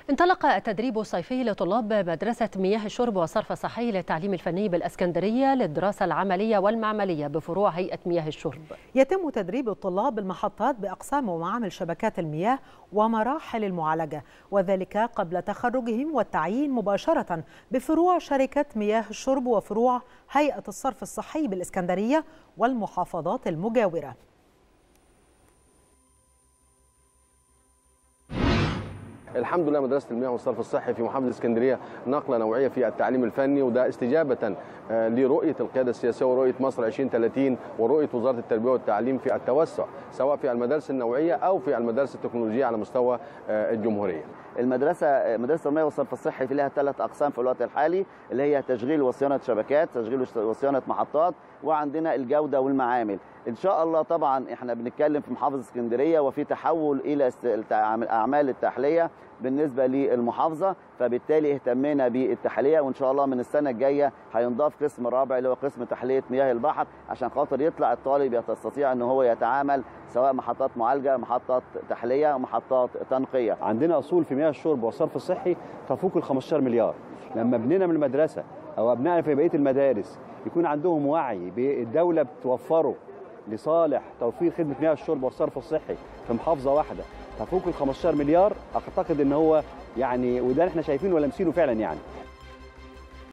انطلق التدريب الصيفي لطلاب مدرسة مياه الشرب والصرف الصحي للتعليم الفني بالأسكندرية للدراسة العملية والمعملية بفروع هيئة مياه الشرب يتم تدريب الطلاب بالمحطات بأقسام ومعامل شبكات المياه ومراحل المعالجة وذلك قبل تخرجهم والتعيين مباشرة بفروع شركة مياه الشرب وفروع هيئة الصرف الصحي بالإسكندرية والمحافظات المجاورة الحمد لله مدرسه المياه والصرف الصحي في محافظه اسكندريه نقله نوعيه في التعليم الفني وده استجابه لرؤيه القياده السياسيه ورؤيه مصر 2030 ورؤيه وزاره التربيه والتعليم في التوسع سواء في المدارس النوعيه او في المدارس التكنولوجيه على مستوى الجمهوريه. المدرسه مدرسه المياه والصرف الصحي في لها ثلاث اقسام في الوقت الحالي اللي هي تشغيل وصيانه شبكات، تشغيل وصيانه محطات، وعندنا الجوده والمعامل. ان شاء الله طبعا احنا بنتكلم في محافظه اسكندريه وفي تحول الى اعمال التحليه بالنسبه للمحافظه فبالتالي اهتمينا بالتحليه وان شاء الله من السنه الجايه هينضاف قسم رابع اللي هو قسم تحليه مياه البحر عشان خاطر يطلع الطالب يستطيع ان هو يتعامل سواء محطات معالجه محطات تحليه محطات تنقيه عندنا اصول في مياه الشرب والصرف الصحي تفوق ال 15 مليار لما ابننا من المدرسه او ابنائنا في بقيه المدارس يكون عندهم وعي بالدوله بتوفره لصالح توفير خدمه مياه الشرب والصرف الصحي في محافظه واحده تفوق ال 15 مليار اعتقد ان هو يعني وده احنا شايفينه ولامسينه فعلا يعني